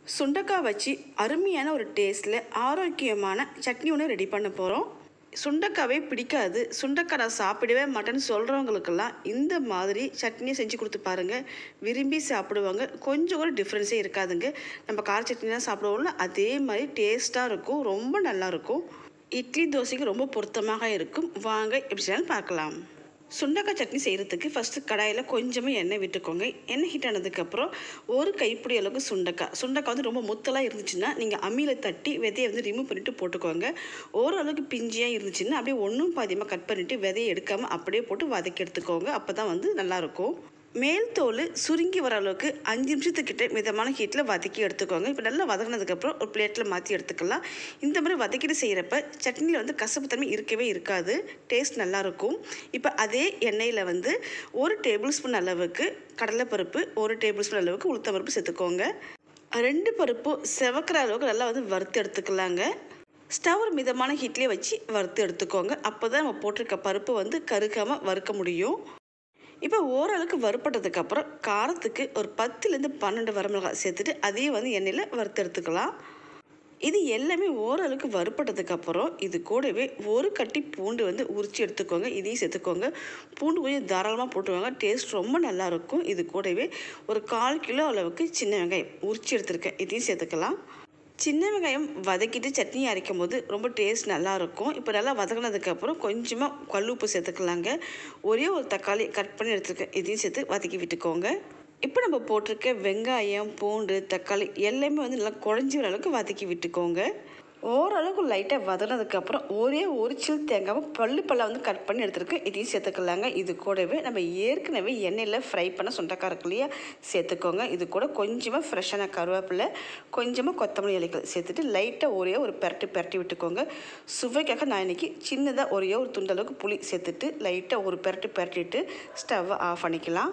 சுண்டக்காய் வச்சு அருமையான ஒரு டேஸ்ட்டில் ஆரோக்கியமான சட்னி ஒன்று ரெடி பண்ண போகிறோம் சுண்டக்காவே பிடிக்காது சுண்டக்காய் நான் சாப்பிடவே மாட்டேன்னு சொல்கிறவங்களுக்கெல்லாம் இந்த மாதிரி சட்னியை செஞ்சு கொடுத்து பாருங்கள் விரும்பி சாப்பிடுவாங்க கொஞ்சம் கூட டிஃப்ரென்ஸே இருக்காதுங்க நம்ம கார சட்னிலாம் சாப்பிடுவோம்ல அதே மாதிரி டேஸ்ட்டாக இருக்கும் ரொம்ப நல்லா இருக்கும் இட்லி தோசைக்கு ரொம்ப பொருத்தமாக இருக்கும் வாங்க எப்படி செய்யலாம்னு பார்க்கலாம் சுண்டக்காய் சட்னி செய்கிறதுக்கு ஃபஸ்ட்டு கடாயில் கொஞ்சமாக எண்ணெய் விட்டுக்கோங்க எண்ணெய் ஹீட் ஆனதுக்கப்புறம் ஒரு கைப்பிடி அளவுக்கு சுண்டக்காய் சுண்டக்காய் வந்து ரொம்ப முத்தலாக இருந்துச்சுன்னா நீங்கள் அம்மியில் தட்டி விதையை வந்து ரிமூவ் பண்ணிவிட்டு போட்டுக்கோங்க ஓரளவுக்கு பிஞ்சியாக இருந்துச்சுன்னா அப்படியே ஒன்றும் பாதியமாக கட் பண்ணிவிட்டு விதையை எடுக்காமல் அப்படியே போட்டு வதக்கி எடுத்துக்கோங்க அப்போ தான் வந்து நல்லாயிருக்கும் மேல் தோல் சுருங்கி வர அளவுக்கு அஞ்சு நிமிஷத்துக்கிட்ட மிதமான ஹீட்டில் வதக்கி எடுத்துக்கோங்க இப்போ நல்லா வதங்கினதுக்கப்புறம் ஒரு பிளேட்டில் மாற்றி எடுத்துக்கலாம் இந்த மாதிரி வதக்கிட்டு செய்கிறப்ப சட்னியில் வந்து கசப்பு தன்மை இருக்கவே இருக்காது டேஸ்ட் நல்லாயிருக்கும் இப்போ அதே எண்ணெயில் வந்து ஒரு டேபிள் ஸ்பூன் அளவுக்கு கடலைப்பருப்பு ஒரு டேபிள் ஸ்பூன் அளவுக்கு உளுத்த பருப்பு சேர்த்துக்கோங்க ரெண்டு பருப்பும் செவக்கிற அளவுக்கு நல்லா வந்து வறுத்து எடுத்துக்கலாங்க ஸ்டவ் ஒரு மிதமான ஹீட்லேயே வச்சு வறுத்து எடுத்துக்கோங்க அப்போ தான் நம்ம போட்டிருக்க பருப்பு வந்து கருக்காமல் வறுக்க முடியும் இப்போ ஓரளவுக்கு வறுப்பட்டதுக்கப்புறம் காரத்துக்கு ஒரு பத்துலேருந்து பன்னெண்டு வரமிளகாய் சேர்த்துட்டு அதையும் வந்து எண்ணெயில் வறுத்து எடுத்துக்கலாம் இது எல்லாமே ஓரளவுக்கு வறுப்பட்டதுக்கப்புறம் இது கூடவே ஒரு கட்டி பூண்டு வந்து உரித்து எடுத்துக்கோங்க இதையும் சேர்த்துக்கோங்க பூண்டு கொஞ்சம் தாராளமாக போட்டுவாங்க டேஸ்ட் ரொம்ப நல்லாயிருக்கும் இது கூடவே ஒரு கால் கிலோ அளவுக்கு சின்ன வெங்காயம் உரித்து எடுத்துருக்கேன் இதையும் சேர்த்துக்கலாம் சின்ன வெங்காயம் வதக்கிட்டு சட்னி அரைக்கும் போது ரொம்ப டேஸ்ட் நல்லாயிருக்கும் இப்போ நல்லா வதக்கினதுக்கப்புறம் கொஞ்சமாக கல்லுப்பு சேர்த்துக்கலாங்க ஒரே ஒரு தக்காளி கட் பண்ணி எடுத்துருக்கேன் இதையும் சேர்த்து வதக்கி விட்டுக்கோங்க இப்போ நம்ம போட்டிருக்க வெங்காயம் பூண்டு தக்காளி எல்லாமே வந்து நல்லா குழஞ்சி வர அளவுக்கு வதக்கி விட்டுக்கோங்க ஓரளவுக்கு லைட்டாக வதனதுக்கப்புறம் ஒரே ஒரு சில் தேங்காவை பல்லு பல்லாக வந்து கட் பண்ணி எடுத்துருக்கேன் இதையும் சேர்த்துக்கலாங்க இது கூடவே நம்ம ஏற்கனவே எண்ணெயில் ஃப்ரை பண்ண சுண்டக்காய் இருக்கு இல்லையா சேர்த்துக்கோங்க இது கூட கொஞ்சமாக ஃப்ரெஷ்ஷான கருவேப்பிலை கொஞ்சமாக கொத்தமல்லி இலைகள் சேர்த்துட்டு லைட்டாக ஒரே ஒரு பெரட்டு பெரட்டி விட்டுக்கோங்க சுவைக்காக நான் இன்றைக்கி சின்னதாக ஒரே ஒரு துண்டளவுக்கு புளி சேர்த்துட்டு லைட்டாக ஒரு பெரட்டு பெரட்டிட்டு ஸ்டவ்வை ஆஃப் பண்ணிக்கலாம்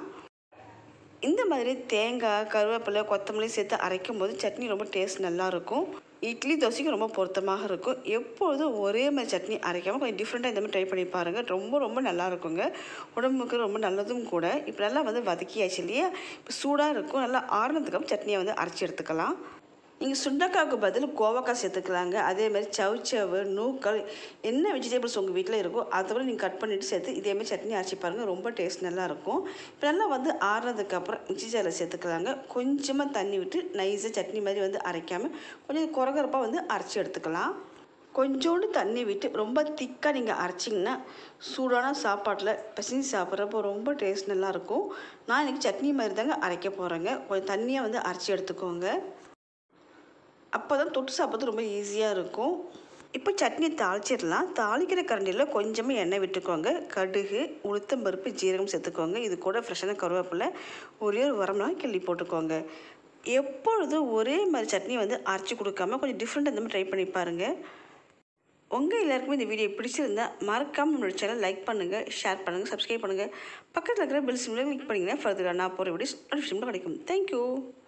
இந்த மாதிரி தேங்காய் கருவேப்பிலை கொத்தமல்லி சேர்த்து அரைக்கும் போது சட்னி ரொம்ப டேஸ்ட் நல்லாயிருக்கும் இட்லி தோசைக்கு ரொம்ப பொருத்தமாக இருக்கும் எப்பொழுதும் ஒரே மாதிரி சட்னி அரைக்காமல் கொஞ்சம் டிஃப்ரெண்ட்டாக இந்த மாதிரி ட்ரை பண்ணி பாருங்கள் ரொம்ப ரொம்ப நல்லா இருக்குங்க உடம்புக்கு ரொம்ப நல்லதும் கூட இப்போ நல்லா வந்து வதக்கியாச்சு இல்லையா இப்போ சூடாக இருக்கும் நல்லா ஆறுனதுக்கப்புறம் சட்னியை வந்து அரைச்சி எடுத்துக்கலாம் நீங்கள் சுண்டக்காய்க்கு பதில் கோவக்காய் சேர்த்துக்கலாங்க அதே மாதிரி சவுச்சவு நூக்கல் என்ன வெஜிடபிள்ஸ் உங்கள் வீட்டில் இருக்கோ அதை விட நீங்கள் கட் பண்ணிவிட்டு சேர்த்து இதேமாதிரி சட்னி அரைச்சி பாருங்கள் ரொம்ப டேஸ்ட் நல்லாயிருக்கும் இப்போ நல்லா வந்து ஆறுனதுக்கப்புறம் மிக்சி ஜாரில் சேர்த்துக்கலாங்க கொஞ்சமாக தண்ணி விட்டு நைஸாக சட்னி மாதிரி வந்து அரைக்காமல் கொஞ்சம் குறகுறப்பாக வந்து அரைச்சி எடுத்துக்கலாம் கொஞ்சோண்டு தண்ணி விட்டு ரொம்ப திக்காக நீங்கள் அரைச்சிங்கன்னா சூடான சாப்பாட்டில் பிசைஞ்சு சாப்பிட்றப்போ ரொம்ப டேஸ்ட் நல்லாயிருக்கும் நான் இன்றைக்கி சட்னி மாதிரி தாங்க அரைக்க போகிறேங்க கொஞ்சம் தண்ணியாக வந்து அரைச்சி எடுத்துக்கோங்க அப்போ தான் தொட்டு சாப்பிட்றது ரொம்ப ஈஸியாக இருக்கும் இப்போ சட்னி தாளிச்சிடலாம் தாளிக்கிற கரண்டியில் கொஞ்சமாக எண்ணெய் விட்டுக்கோங்க கடுகு உளுத்தம்பருப்பு ஜீரகம் சேர்த்துக்கோங்க இது கூட ஃப்ரெஷ்ஷான கருவேப்பிலை ஒரே ஒரு வரமெல்லாம் கிள்ளி போட்டுக்கோங்க எப்பொழுதும் ஒரே மாதிரி சட்னி வந்து அரைச்சி கொடுக்காம கொஞ்சம் டிஃப்ரெண்ட் இந்த மாதிரி ட்ரை பண்ணி பாருங்கள் உங்கள் எல்லாருக்குமே இந்த வீடியோ பிடிச்சிருந்தா மறக்காமல் நம்மளோட சேனல் லைக் பண்ணுங்கள் ஷேர் பண்ணுங்கள் சப்ஸ்கிரைப் பண்ணுங்கள் பக்கத்தில் இருக்கிற பெல் சிம்மில் கிளிக் பண்ணிங்கன்னா ஃபர்தராக நான் போகிற வீடியோஸ் நோட்டிஃபிகேஷன் கிடைக்கும் தேங்க்யூ